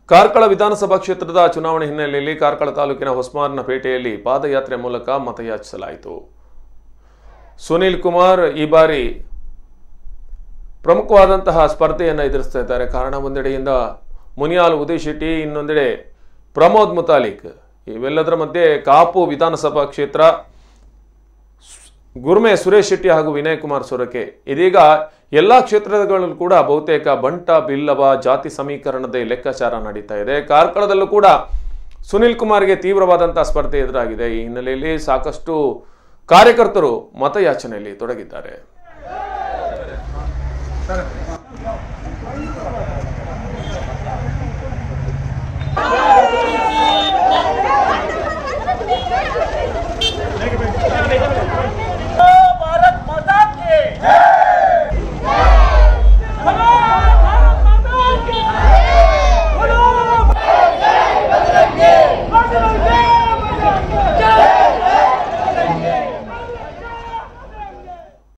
ಕಾರ್ಕಳ ವಿಧಾನಸಭಾ ಕ್ಷೇತ್ರದ ಚುನಾವಣೆ ಹಿನ್ನೆಲೆಯಲ್ಲಿ ಕಾರ್ಕಳ ತಾಲೂಕಿನ ಹೊಸ್ಮಾರ್ನ ಪೇಟೆಯಲ್ಲಿ ಪಾದಯಾತ್ರೆ ಮೂಲಕ ಮತಯಾಚಿಸಲಾಯಿತು ಸುನೀಲ್ ಕುಮಾರ್ ಈ ಬಾರಿ ಪ್ರಮುಖವಾದಂತಹ ಸ್ಪರ್ಧೆಯನ್ನು ಎದುರಿಸ್ತಾ ಇದ್ದಾರೆ ಕಾರಣ ಒಂದೆಡೆಯಿಂದ ಮುನಿಯಾಲ್ ಉದಯ್ ಶೆಟ್ಟಿ ಇನ್ನೊಂದೆಡೆ ಪ್ರಮೋದ್ ಮುತಾಲಿಕ್ ಇವೆಲ್ಲದರ ಮಧ್ಯೆ ಕಾಪು ವಿಧಾನಸಭಾ ಕ್ಷೇತ್ರ ಗುರುಮೆ ಸುರೇಶ್ ಶೆಟ್ಟಿ ಹಾಗೂ ವಿನಯ್ ಕುಮಾರ್ ಸೊರಕೆ ಇದೀಗ ಎಲ್ಲಾ ಕ್ಷೇತ್ರಗಳಲ್ಲೂ ಕೂಡ ಬಹುತೇಕ ಬಂಟ ಬಿಲ್ಲವ ಜಾತಿ ಸಮೀಕರಣದ ಲೆಕ್ಕಾಚಾರ ನಡೀತಾ ಇದೆ ಕಾರ್ಕಳದಲ್ಲೂ ಕೂಡ ಸುನಿಲ್ ಕುಮಾರ್ಗೆ ತೀವ್ರವಾದಂತಹ ಸ್ಪರ್ಧೆ ಎದುರಾಗಿದೆ ಈ ಹಿನ್ನೆಲೆಯಲ್ಲಿ ಸಾಕಷ್ಟು ಕಾರ್ಯಕರ್ತರು ಮತಯಾಚನೆಯಲ್ಲಿ ತೊಡಗಿದ್ದಾರೆ Negative.